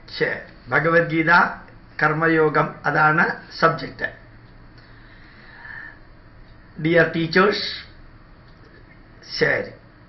ശരി ഭഗവത്ഗീത കർമ്മയോഗം അതാണ് സബ്ജക്റ്റ് ഡിയർ ടീച്ചേഴ്സ് ശരി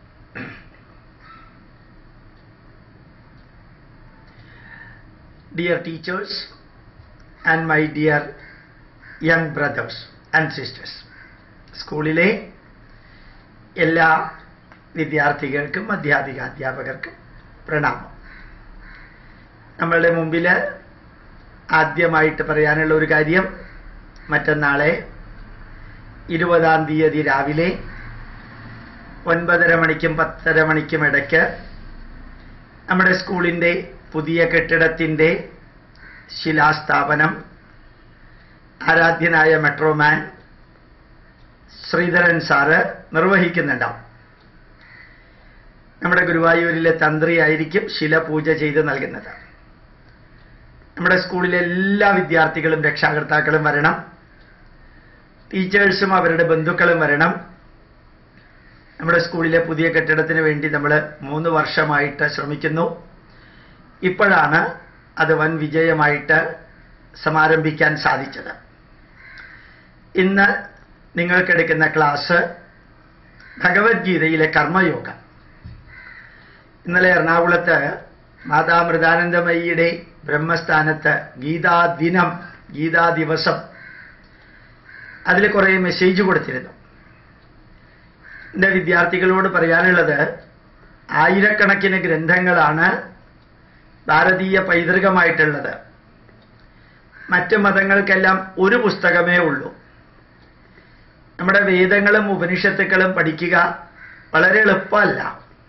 dear teachers and my dear young brothers and sisters സ്കൂളിലെ എല്ലാ വിദ്യാർത്ഥികൾക്കും അധ്യാപിക അധ്യാപകർക്കും പ്രണാമം നമ്മളുടെ മുമ്പിൽ ആദ്യമായിട്ട് പറയാനുള്ള ഒരു കാര്യം മറ്റന്നാളെ ഇരുപതാം തീയതി രാവിലെ ഒൻപതര മണിക്കും പത്തര മണിക്കും ഇടയ്ക്ക് നമ്മുടെ സ്കൂളിൻ്റെ പുതിയ കെട്ടിടത്തിൻ്റെ ശിലാസ്ഥാപനം ആരാധ്യനായ മെട്രോമാൻ ശ്രീധരൻ സാറ് നിർവഹിക്കുന്നുണ്ടാവും നമ്മുടെ ഗുരുവായൂരിലെ തന്ത്രിയായിരിക്കും ശില പൂജ ചെയ്ത് നൽകുന്നത് നമ്മുടെ സ്കൂളിലെ എല്ലാ വിദ്യാർത്ഥികളും രക്ഷാകർത്താക്കളും വരണം ടീച്ചേഴ്സും അവരുടെ ബന്ധുക്കളും വരണം നമ്മുടെ സ്കൂളിലെ പുതിയ കെട്ടിടത്തിന് വേണ്ടി നമ്മൾ മൂന്ന് വർഷമായിട്ട് ശ്രമിക്കുന്നു ഇപ്പോഴാണ് അത് വൻ വിജയമായിട്ട് സമാരംഭിക്കാൻ സാധിച്ചത് ഇന്ന് നിങ്ങൾക്കെടുക്കുന്ന ക്ലാസ് ഭഗവത്ഗീതയിലെ കർമ്മയോഗം ഇന്നലെ എറണാകുളത്ത് മാതാമൃതാനന്ദമയിയുടെ ബ്രഹ്മസ്ഥാനത്ത് ഗീതാ ദിനം ഗീതാ ദിവസം അതിൽ കുറേ മെസ്സേജ് കൊടുത്തിരുന്നു എൻ്റെ വിദ്യാർത്ഥികളോട് പറയാനുള്ളത് ആയിരക്കണക്കിന് ഗ്രന്ഥങ്ങളാണ് ഭാരതീയ പൈതൃകമായിട്ടുള്ളത് മറ്റ് മതങ്ങൾക്കെല്ലാം ഒരു പുസ്തകമേ ഉള്ളൂ നമ്മുടെ വേദങ്ങളും ഉപനിഷത്തുക്കളും പഠിക്കുക വളരെ എളുപ്പമല്ല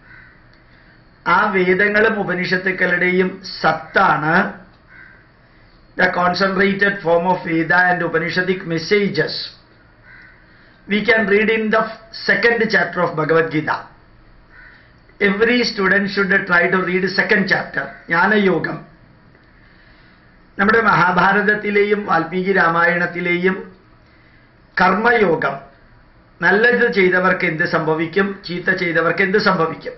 ആ വേദങ്ങളും ഉപനിഷത്തുക്കളുടെയും സത്താണ് the concentrated form of Veda and Upanishadic messages we can read in the second chapter of Bhagavad Gita every student should try to read second chapter ജ്ഞാനയോഗം നമ്മുടെ മഹാഭാരതത്തിലെയും വാൽമീകി രാമായണത്തിലെയും കർമ്മയോഗം നല്ലത് ചെയ്തവർക്ക് എന്ത് സംഭവിക്കും ചീത്ത ചെയ്തവർക്ക് എന്ത് സംഭവിക്കും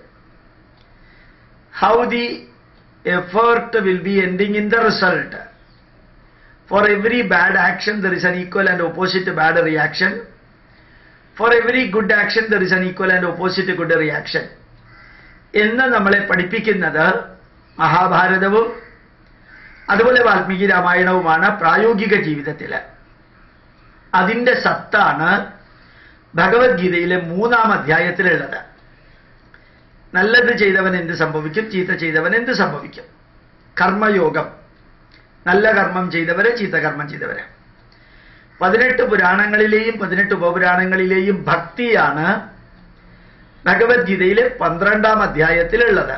how the effort will be ending in the result for every bad action there is an equal and opposite bad reaction for every good action there is an equal and opposite good reaction എന്ന് നമ്മളെ പഠിപ്പിക്കുന്നത് മഹാഭാരതവും അതുപോലെ വാൽമീകി രാമായണവുമാണ് പ്രായോഗിക ജീവിതത്തിൽ അതിൻ്റെ സത്താണ് ഭഗവത്ഗീതയിലെ മൂന്നാം അധ്യായത്തിലുള്ളത് നല്ലത് ചെയ്തവൻ എന്ത് സംഭവിക്കും ചീത്ത ചെയ്തവൻ എന്ത് സംഭവിക്കും കർമ്മയോഗം നല്ല കർമ്മം ചെയ്തവരെ ചീത്ത കർമ്മം ചെയ്തവരെ പതിനെട്ട് പുരാണങ്ങളിലെയും പതിനെട്ട് ഉപപുരാണങ്ങളിലെയും ഭക്തിയാണ് ഭഗവത്ഗീതയിലെ പന്ത്രണ്ടാം അധ്യായത്തിലുള്ളത്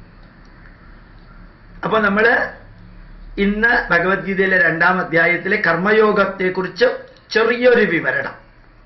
അപ്പൊ നമ്മൾ ഇന്ന് ഭഗവത്ഗീതയിലെ രണ്ടാം അധ്യായത്തിലെ കർമ്മയോഗത്തെക്കുറിച്ച് ചെറിയൊരു വിവരണം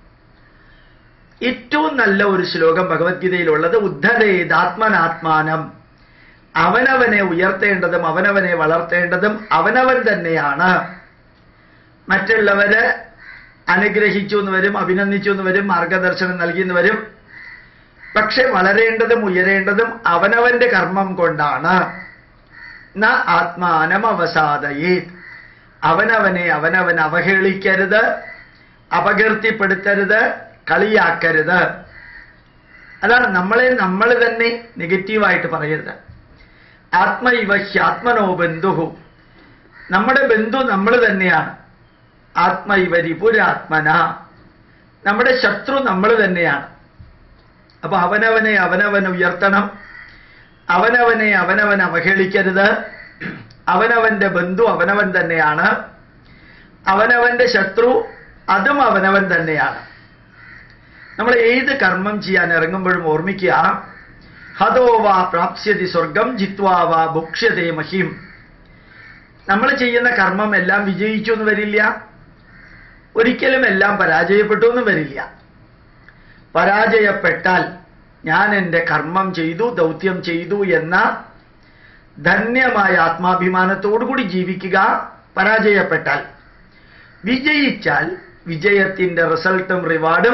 ഏറ്റവും നല്ല ഒരു ശ്ലോകം ഭഗവത്ഗീതയിലുള്ളത് ഉദ്ധരേതാത്മനാത്മാനം അവനവനെ ഉയർത്തേണ്ടതും അവനവനെ വളർത്തേണ്ടതും അവനവൻ തന്നെയാണ് മറ്റുള്ളവര് അനുഗ്രഹിച്ചു എന്ന് വരും അഭിനന്ദിച്ചു എന്ന് വരും മാർഗദർശനം നൽകിയെന്ന് വരും പക്ഷെ വളരേണ്ടതും ഉയരേണ്ടതും അവനവന്റെ കർമ്മം കൊണ്ടാണ് ന ആത്മാനം അവസാദയേ അവനവനെ അവനവൻ അവഹേളിക്കരുത് അപകീർത്തിപ്പെടുത്തരുത് കളിയാക്കരുത് അതാണ് നമ്മളെ നമ്മൾ തന്നെ നെഗറ്റീവായിട്ട് പറയരുത് ആത്മൈവ ഹ്യാത്മനോ ബന്ധുഹു നമ്മുടെ ബന്ധു നമ്മൾ തന്നെയാണ് ആത്മൈവ രിപുരാത്മന നമ്മുടെ ശത്രു നമ്മൾ തന്നെയാണ് അപ്പൊ അവനവനെ അവനവൻ ഉയർത്തണം അവനവനെ അവനവൻ അവഹേളിക്കരുത് അവനവന്റെ ബന്ധു അവനവൻ തന്നെയാണ് അവനവന്റെ ശത്രു അതും അവനവൻ തന്നെയാണ് നമ്മൾ ഏത് കർമ്മം ചെയ്യാൻ ഇറങ്ങുമ്പോഴും ഓർമ്മിക്കുക ഹതോ വാ പ്രാപ്സ്യതി സ്വർഗം ജിത്വാ വാ ഭുക്ഷ്യതേ മഹിം നമ്മൾ ചെയ്യുന്ന കർമ്മം എല്ലാം വിജയിച്ചു എന്ന് വരില്ല ഒരിക്കലും എല്ലാം പരാജയപ്പെട്ടു എന്നും വരില്ല പരാജയപ്പെട്ടാൽ ഞാൻ എൻ്റെ കർമ്മം ചെയ്തു ദൗത്യം ചെയ്തു എന്ന ധന്യമായ ആത്മാഭിമാനത്തോടുകൂടി ജീവിക്കുക പരാജയപ്പെട്ടാൽ വിജയിച്ചാൽ വിജയത്തിന്റെ റിസൾട്ടും റിവാർഡും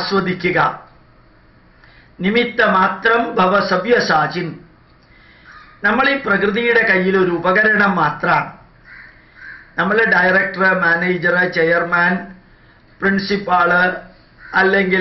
ആസ്വദിക്കുക നിമിത്ത മാത്രം ഭവ സവ്യസാചിൻ നമ്മൾ ഈ പ്രകൃതിയുടെ കയ്യിൽ ഒരു ഉപകരണം മാത്രമാണ് നമ്മൾ ഡയറക്ടർ മാനേജർ ചെയർമാൻ പ്രിൻസിപ്പാള് അല്ലെങ്കിൽ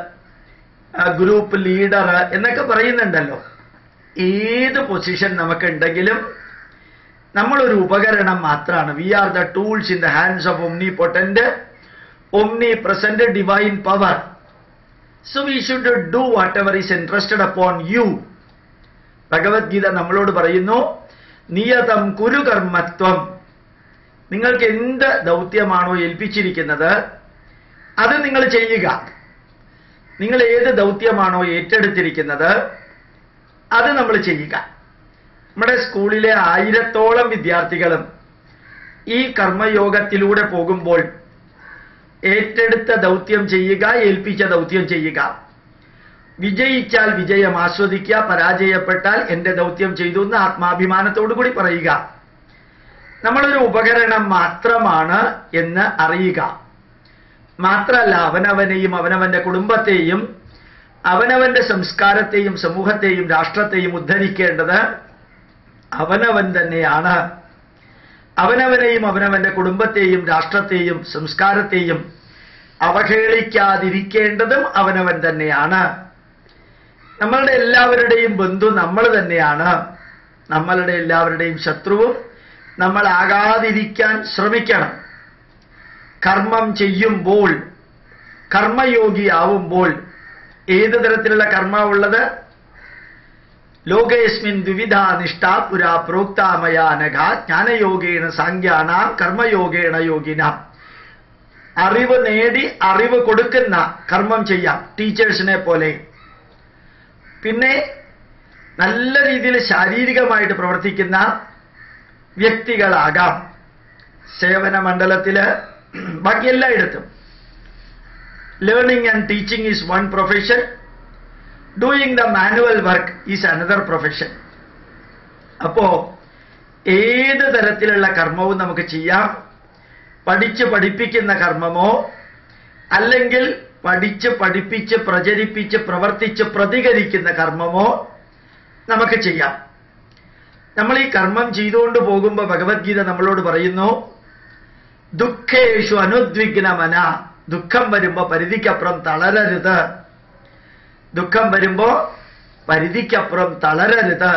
ഗ്രൂപ്പ് ലീഡർ എന്നൊക്കെ പറയുന്നുണ്ടല്ലോ ഏത് പൊസിഷൻ നമുക്കുണ്ടെങ്കിലും നമ്മളൊരു ഉപകരണം മാത്രമാണ് we are the tools in the hands of omnipotent omnipresent divine power so we should do whatever is interested upon you Bhagavad Gita നമ്മളോട് പറയുന്നു നിയതം കുരുകർമ്മത്വം നിങ്ങൾക്ക് എന്ത് ദൗത്യമാണോ ഏൽപ്പിച്ചിരിക്കുന്നത് അത് നിങ്ങൾ ചെയ്യുക നിങ്ങൾ ഏത് ദൗത്യമാണോ ഏറ്റെടുത്തിരിക്കുന്നത് അത് നമ്മൾ ചെയ്യുക നമ്മുടെ സ്കൂളിലെ ആയിരത്തോളം വിദ്യാർത്ഥികളും ഈ കർമ്മയോഗത്തിലൂടെ പോകുമ്പോൾ ഏറ്റെടുത്ത ദൗത്യം ചെയ്യുക ഏൽപ്പിച്ച ദൗത്യം ചെയ്യുക വിജയിച്ചാൽ വിജയം ആസ്വദിക്കുക പരാജയപ്പെട്ടാൽ എന്റെ ദൗത്യം ചെയ്തു എന്ന് ആത്മാഭിമാനത്തോടു കൂടി പറയുക നമ്മളൊരു ഉപകരണം മാത്രമാണ് എന്ന് അറിയുക മാത്രമല്ല അവനവനെയും അവനവന്റെ കുടുംബത്തെയും അവനവന്റെ സംസ്കാരത്തെയും സമൂഹത്തെയും രാഷ്ട്രത്തെയും ഉദ്ധരിക്കേണ്ടത് അവനവൻ തന്നെയാണ് അവനവനെയും അവനവന്റെ കുടുംബത്തെയും രാഷ്ട്രത്തെയും സംസ്കാരത്തെയും അവഹേളിക്കാതിരിക്കേണ്ടതും അവനവൻ തന്നെയാണ് നമ്മളുടെ എല്ലാവരുടെയും ബന്ധു നമ്മൾ തന്നെയാണ് നമ്മളുടെ എല്ലാവരുടെയും ശത്രുവും നമ്മളാകാതിരിക്കാൻ ശ്രമിക്കണം കർമ്മം ചെയ്യുമ്പോൾ കർമ്മയോഗിയാവുമ്പോൾ ഏത് തരത്തിലുള്ള കർമ്മ ഉള്ളത് ലോകേസ്മിൻ ദ്വിവിധ നിഷ്ഠ പുരാ പ്രോക്താമയാനഘ ജ്ഞാനയോഗേണ സാങ്ക്യാനാം കർമ്മയോഗേണ യോഗിന അറിവ് നേടി അറിവ് കൊടുക്കുന്ന കർമ്മം ചെയ്യാം ടീച്ചേഴ്സിനെ പോലെ പിന്നെ നല്ല രീതിയിൽ ശാരീരികമായിട്ട് പ്രവർത്തിക്കുന്ന വ്യക്തികളാകാം സേവന മണ്ഡലത്തില് ബാക്കി എല്ലായിടത്തും learning and teaching is one profession doing the manual work is another profession അപ്പോ ഏത് തരത്തിലുള്ള കർമ്മവും നമുക്ക് ചെയ്യാം പഠിച്ച് പഠിപ്പിക്കുന്ന കർമ്മമോ അല്ലെങ്കിൽ പഠിച്ച് പഠിപ്പിച്ച് പ്രചരിപ്പിച്ച് പ്രവർത്തിച്ച് പ്രതികരിക്കുന്ന കർമ്മമോ നമുക്ക് ചെയ്യാം നമ്മൾ ഈ കർമ്മം ചെയ്തുകൊണ്ട് പോകുമ്പോൾ ഭഗവത്ഗീത നമ്മളോട് പറയുന്നു ദുഃഖേഷു അനുദ്വിഗ്നമന ദുഃഖം വരുമ്പോ പരിധിക്കപ്പുറം തളരരുത് ദുഃഖം വരുമ്പോ പരിധിക്കപ്പുറം തളരരുത്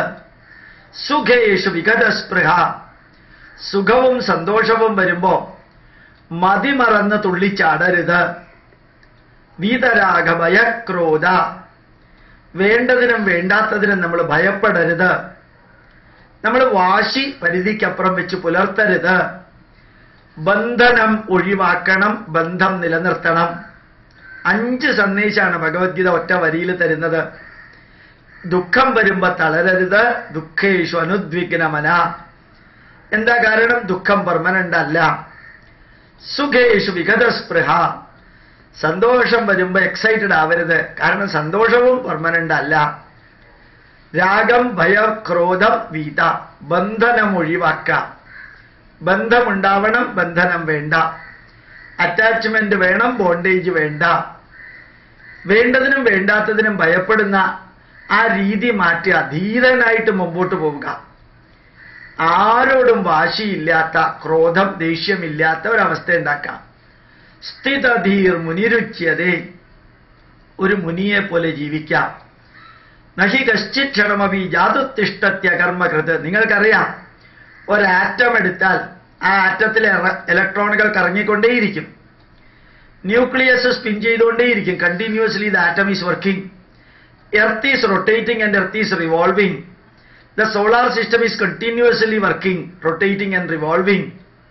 സുഖേഷു വിഗതസ്പൃഹ സുഖവും സന്തോഷവും വരുമ്പോ മതിമറന്ന് തുള്ളിച്ചാടരുത് വീതരാഗ ഭയക്രോധ വേണ്ടതിനും വേണ്ടാത്തതിനും നമ്മൾ ഭയപ്പെടരുത് നമ്മൾ വാശി പരിധിക്കപ്പുറം വെച്ച് പുലർത്തരുത് ബന്ധനം ഒഴിവാക്കണം ബന്ധം നിലനിർത്തണം അഞ്ച് സന്ദേശമാണ് ഭഗവത്ഗീത ഒറ്റ വരിയിൽ തരുന്നത് ദുഃഖം വരുമ്പോ തളരരുത് ദുഃഖേഷു അനുദ്വിഗ്നമന എന്താ കാരണം ദുഃഖം പെർമനന്റ് അല്ല സുഖേഷു വിഗതസ്പൃഹ സന്തോഷം വരുമ്പോ എക്സൈറ്റഡ് ആവരുത് കാരണം സന്തോഷവും പെർമനന്റ് അല്ല രാഗം ഭയം ക്രോധം വീത ബന്ധനം ഒഴിവാക്കാം ബന്ധമുണ്ടാവണം ബന്ധനം വേണ്ട അറ്റാച്ച്മെന്റ് വേണം ബോണ്ടേജ് വേണ്ട വേണ്ടതിനും വേണ്ടാത്തതിനും ഭയപ്പെടുന്ന ആ രീതി മാറ്റുക ധീരനായിട്ട് മുമ്പോട്ട് പോവുക ആരോടും വാശിയില്ലാത്ത ക്രോധം ദേഷ്യമില്ലാത്ത ഒരവസ്ഥ ഉണ്ടാക്കാം സ്ഥിതധീർ മുനിരുച്യതേ ഒരു മുനിയെ പോലെ ജീവിക്കാം നഹി കശ്ചിത് ക്ഷണമപി ജാതുത്തിഷ്ടത്യ കർമ്മകൃത് നിങ്ങൾക്കറിയാം ഒരാറ്റം എടുത്താൽ ആ ആറ്റത്തിലെ ഇലക്ട്രോണുകൾ കറങ്ങിക്കൊണ്ടേയിരിക്കും ന്യൂക്ലിയസ് സ്പിൻ ചെയ്തുകൊണ്ടേയിരിക്കും continuously the atom is working earth is rotating and earth is revolving the solar system is continuously working rotating and revolving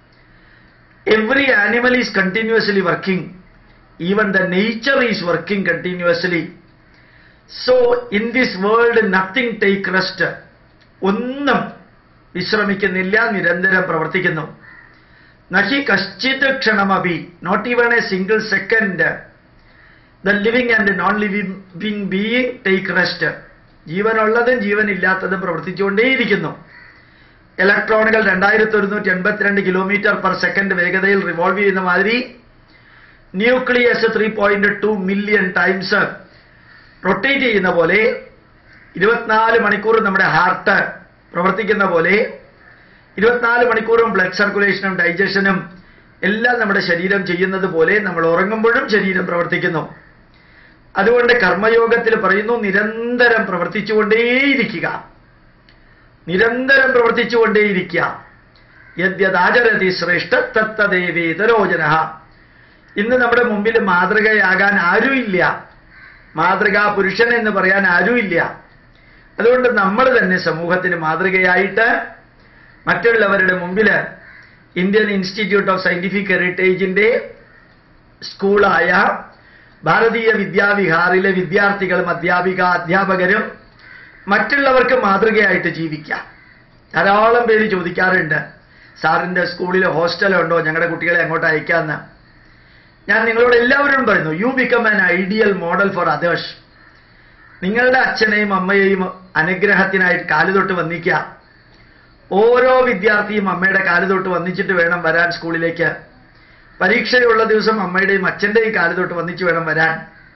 every animal is continuously working even the nature is working continuously so in this world nothing take rest ഒന്നും വിശ്രമിക്കുന്നില്ല നിരന്തരം പ്രവർത്തിക്കുന്നു നഹി കശ്ചിത് ക്ഷണമപി not even a single second the living and non living being take rest ജീവനുള്ളതും ജീവനില്ലാത്തതും പ്രവർത്തിച്ചുകൊണ്ടേയിരിക്കുന്നു ഇലക്ട്രോണുകൾ രണ്ടായിരത്തി ഒരുന്നൂറ്റി എൺപത്തിരണ്ട് കിലോമീറ്റർ പെർ സെക്കൻഡ് വേഗതയിൽ റിവോൾവ് ചെയ്യുന്ന മാതിരി nucleus three point two million times rotate ചെയ്യുന്ന പോലെ ഇരുപത്തിനാല് മണിക്കൂർ നമ്മുടെ ഹാർട്ട് പ്രവർത്തിക്കുന്ന പോലെ ഇരുപത്തിനാല് മണിക്കൂറും ബ്ലഡ് സർക്കുലേഷനും ഡൈജഷനും എല്ലാം നമ്മുടെ ശരീരം ചെയ്യുന്നത് പോലെ നമ്മൾ ഉറങ്ങുമ്പോഴും ശരീരം പ്രവർത്തിക്കുന്നു അതുകൊണ്ട് കർമ്മയോഗത്തിൽ പറയുന്നു നിരന്തരം പ്രവർത്തിച്ചുകൊണ്ടേയിരിക്കുക നിരന്തരം പ്രവർത്തിച്ചുകൊണ്ടേയിരിക്കുക യദ്യതാചരതി ശ്രേഷ്ഠ തത്തദേവേതരോചന ഇന്ന് നമ്മുടെ മുമ്പിൽ മാതൃകയാകാൻ ആരുമില്ല മാതൃകാ പുരുഷൻ എന്ന് പറയാൻ ആരുമില്ല അതുകൊണ്ട് നമ്മൾ തന്നെ സമൂഹത്തിന് മാതൃകയായിട്ട് മറ്റുള്ളവരുടെ മുമ്പിൽ ഇന്ത്യൻ ഇൻസ്റ്റിറ്റ്യൂട്ട് ഓഫ് സയന്റിഫിക് ഹെറിറ്റേജിന്റെ സ്കൂളായ ഭാരതീയ വിദ്യാവിഹാറിലെ വിദ്യാർത്ഥികളും അധ്യാപിക അധ്യാപകരും മറ്റുള്ളവർക്ക് മാതൃകയായിട്ട് ജീവിക്കാം ധാരാളം പേര് ചോദിക്കാറുണ്ട് സാറിന്റെ സ്കൂളിൽ ഹോസ്റ്റലുണ്ടോ ഞങ്ങളുടെ കുട്ടികളെ അങ്ങോട്ട് അയക്കാമെന്ന് ഞാൻ നിങ്ങളോട് എല്ലാവരും പറയുന്നു you become an ideal model for others നിങ്ങളുടെ അച്ഛനെയും അമ്മയെയും അനുഗ്രഹത്തിനായിട്ട് കാലുതൊട്ട് വന്നിക്കുക ഓരോ വിദ്യാർത്ഥിയും അമ്മയുടെ കാലുതൊട്ട് വന്നിച്ചിട്ട് വേണം വരാൻ സ്കൂളിലേക്ക് പരീക്ഷയുള്ള ദിവസം അമ്മയുടെയും അച്ഛന്റെയും കാലുതൊട്ട് വന്നിച്ച് വേണം വരാൻ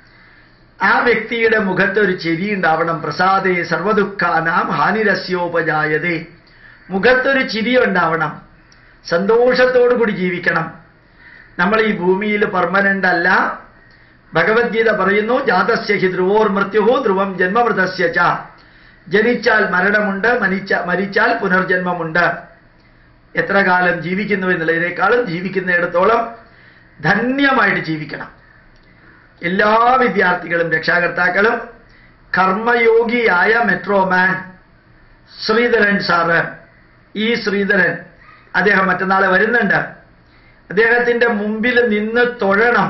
ആ വ്യക്തിയുടെ മുഖത്ത് ഒരു ചെരി ഉണ്ടാവണം പ്രസാദേ സർവദുഃഖാനാം ഹാനിരസ്യോപജായതേ മുഖത്തൊരു ചിരി ഉണ്ടാവണം സന്തോഷത്തോടു കൂടി ജീവിക്കണം നമ്മൾ ഈ ഭൂമിയിൽ പെർമനന്റ് അല്ല ഭഗവത്ഗീത പറയുന്നു ജാതസ്യ ഹി ധ്രുവോർ മൃത്യുഹോ ധ്രുവം ജന്മമൃതസ്യ ച ജനിച്ചാൽ മരണമുണ്ട് മരിച്ച മരിച്ചാൽ പുനർജന്മമുണ്ട് എത്ര കാലം ജീവിക്കുന്നു എന്നുള്ളതിനേക്കാളും ജീവിക്കുന്നിടത്തോളം ധന്യമായിട്ട് ജീവിക്കണം എല്ലാ വിദ്യാർത്ഥികളും രക്ഷാകർത്താക്കളും കർമ്മയോഗിയായ മെട്രോമാൻ ശ്രീധരൻ സാറ് ഈ ശ്രീധരൻ അദ്ദേഹം മറ്റന്നാളെ വരുന്നുണ്ട് അദ്ദേഹത്തിന്റെ മുമ്പിൽ നിന്ന് തൊഴണം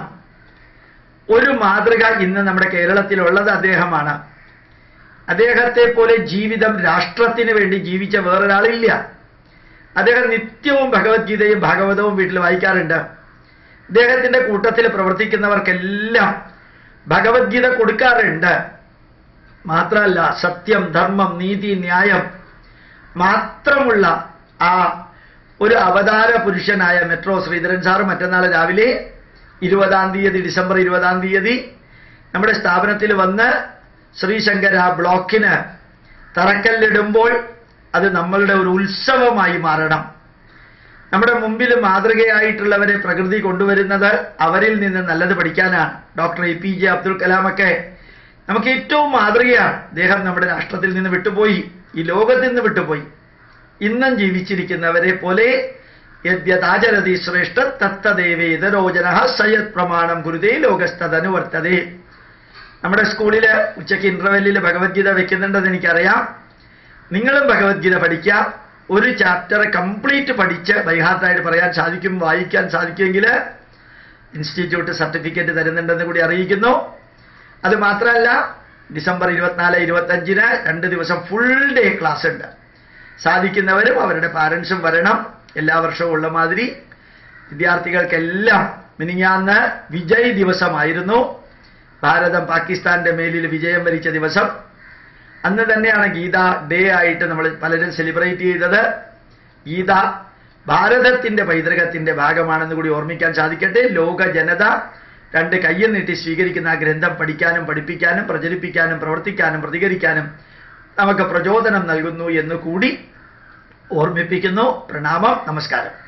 ഒരു മാതൃക ഇന്ന് നമ്മുടെ കേരളത്തിലുള്ളത് അദ്ദേഹമാണ് അദ്ദേഹത്തെ പോലെ ജീവിതം രാഷ്ട്രത്തിന് വേണ്ടി ജീവിച്ച വേറൊരാളില്ല അദ്ദേഹം നിത്യവും ഭഗവത്ഗീതയും ഭാഗവതവും വീട്ടിൽ വായിക്കാറുണ്ട് അദ്ദേഹത്തിന്റെ കൂട്ടത്തിൽ പ്രവർത്തിക്കുന്നവർക്കെല്ലാം ഭഗവത്ഗീത കൊടുക്കാറുണ്ട് മാത്രമല്ല സത്യം ധർമ്മം നീതി ന്യായം മാത്രമുള്ള ആ ഒരു അവതാര പുരുഷനായ മെട്രോ ശ്രീധരൻ സാർ മറ്റന്നാൾ രാവിലെ ഇരുപതാം തീയതി ഡിസംബർ ഇരുപതാം തീയതി നമ്മുടെ സ്ഥാപനത്തിൽ വന്ന് ശ്രീശങ്കര ബ്ലോക്കിന് തറക്കല്ലിടുമ്പോൾ അത് നമ്മളുടെ ഒരു ഉത്സവമായി മാറണം നമ്മുടെ മുമ്പിൽ മാതൃകയായിട്ടുള്ളവരെ പ്രകൃതി കൊണ്ടുവരുന്നത് അവരിൽ നിന്ന് നല്ലത് പഠിക്കാനാണ് doctor A P J Abdul കലാമൊക്കെ നമുക്ക് ഏറ്റവും മാതൃകയാണ് അദ്ദേഹം നമ്മുടെ രാഷ്ട്രത്തിൽ നിന്ന് വിട്ടുപോയി ഈ ലോകത്തിൽ നിന്ന് വിട്ടുപോയി ഇന്നും ജീവിച്ചിരിക്കുന്നവരെ പോലെ യദ്യതാചരതി ശ്രേഷ്ഠ തത്തദേവേതരോചന സയത് പ്രമാണം ഗുരുതേ ലോകസ്തനുവർത്തതേ നമ്മുടെ സ്കൂളിൽ ഉച്ചയ്ക്ക് ഇന്റർവെല്ലിൽ ഭഗവത്ഗീത വെക്കുന്നുണ്ടെന്ന് എനിക്കറിയാം നിങ്ങളും ഭഗവത്ഗീത പഠിക്കുക ഒരു ചാപ്റ്റർ കംപ്ലീറ്റ് പഠിച്ച് ബൈഹാർട്ടായിട്ട് പറയാൻ സാധിക്കും വായിക്കാൻ സാധിക്കുമെങ്കിൽ ഇൻസ്റ്റിറ്റ്യൂട്ട് സർട്ടിഫിക്കറ്റ് തരുന്നുണ്ടെന്ന് കൂടി അറിയിക്കുന്നു അത് മാത്രമല്ല ഡിസംബർ ഇരുപത്തിനാല് ഇരുപത്തഞ്ചിന് രണ്ട് ദിവസം ഫുൾ ഡേ ക്ലാസ് ഉണ്ട് സാധിക്കുന്നവരും അവരുടെ പാരൻസും വരണം എല്ലാ വർഷവും ഉള്ള മാതിരി വിദ്യാർത്ഥികൾക്കെല്ലാം മിനിഞ്ഞാന്ന് വിജയ് ദിവസമായിരുന്നു ഭാരതം പാകിസ്ഥാന്റെ മേലിൽ വിജയം വരിച്ച ദിവസം അന്ന് തന്നെയാണ് ഗീത ഡേ ആയിട്ട് നമ്മൾ പലരും സെലിബ്രേറ്റ് ചെയ്തത് ഗീത ഭാരതത്തിന്റെ പൈതൃകത്തിന്റെ ഭാഗമാണെന്ന് കൂടി ഓർമ്മിക്കാൻ സാധിക്കട്ടെ ലോക ജനത രണ്ട് കയ്യിൽ നീട്ടി സ്വീകരിക്കുന്ന ആ ഗ്രന്ഥം പഠിക്കാനും പഠിപ്പിക്കാനും പ്രചരിപ്പിക്കാനും പ്രവർത്തിക്കാനും പ്രതികരിക്കാനും നമുക്ക് പ്രചോദനം നൽകുന്നു എന്ന് കൂടി ഓർമ്മിപ്പിക്കുന്നു പ്രണാമം നമസ്കാരം